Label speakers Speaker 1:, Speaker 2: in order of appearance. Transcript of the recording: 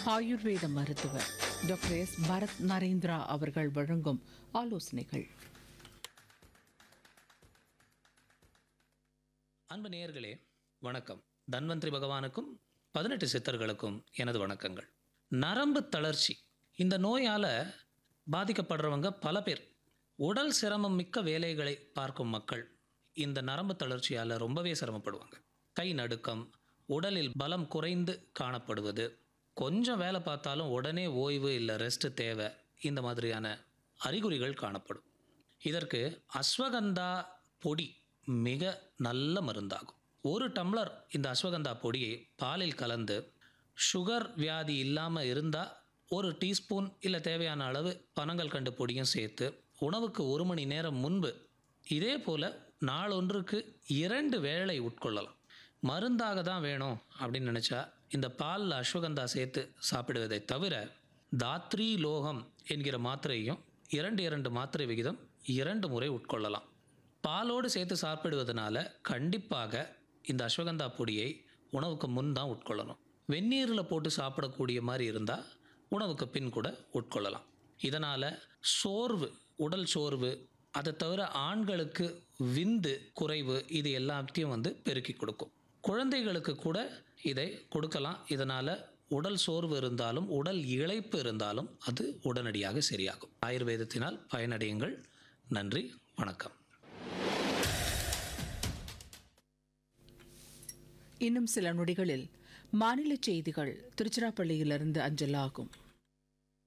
Speaker 1: ஆயுர்வேத மருத்துவர் doctor S Bharat Narendra அவர்கள் வழங்கும் ஆலோசனைகள்
Speaker 2: அன்பு நேயர்களே வணக்கம் தன்வந்திரி பகவானுக்கும் பதினெட்டு சித்தர்களுக்கும் எனது வணக்கங்கள் நரம்பு தளர்ச்சி இந்த நோயால் பாதிக்கப்படுறவங்க பல பேர் உடல் சிரமம் மிக்க வேலைகளை பார்க்கும் மக்கள் இந்த நரம்பு தளர்ச்சியால் ரொம்பவே சிரமப்படுவாங்க கை நடுக்கம் உடலில் பலம் குறைந்து காணப்படுவது கொஞ்சம் வேலை பார்த்தாலும் உடனே ஓய்வு இல்லை ரெஸ்ட் தேவை இந்த மாதிரியான அறிகுறிகள் காணப்படும் இதற்கு அஸ்வகந்தா பொடி மிக நல்ல மருந்தாகும் ஒரு டம்ளர் இந்த அஸ்வகந்தா பொடியை பாலில் கலந்து சுகர் வியாதி இல்லாமல் இருந்தால் ஒரு டீஸ்பூன் இல்லை தேவையான அளவு பனங்கள் கண்டு பொடியும் சேர்த்து உணவுக்கு ஒரு மணி நேரம் முன்பு இதே போல் நாளொன்றுக்கு இரண்டு வேளை உட்கொள்ளலாம் மருந்தாக தான் வேணும் அப்படின்னு நினச்சா இந்த பாலில் அஸ்வகந்தா சேர்த்து சாப்பிடுவதை தவிர தாத்ரி லோகம் என்கிற மாத்திரையும் இரண்டு இரண்டு மாத்திரை விகிதம் இரண்டு முறை உட்கொள்ளலாம் பாலோடு சேர்த்து சாப்பிடுவதனால கண்டிப்பாக இந்த அஸ்வகந்தா பொடியை உணவுக்கு முன் தான் உட்கொள்ளணும் வெந்நீரில் போட்டு சாப்பிடக்கூடிய மாதிரி இருந்தால் உணவுக்கு பின் கூட உட்கொள்ளலாம் இதனால் சோர்வு உடல் சோர்வு அதை தவிர ஆண்களுக்கு விந்து குறைவு இது எல்லாத்தையும் வந்து பெருக்கி கொடுக்கும் குழந்தைகளுக்கு கூட இதை கொடுக்கலாம் இதனால் உடல் சோர்வு இருந்தாலும் உடல் இழைப்பு இருந்தாலும் அது உடனடியாக சரியாகும் ஆயுர்வேதத்தினால் பயனடையுங்கள் நன்றி வணக்கம்
Speaker 1: இன்னும் சில நொடிகளில் மாநில செய்திகள் திருச்சிராப்பள்ளியிலிருந்து அஞ்சலாகும்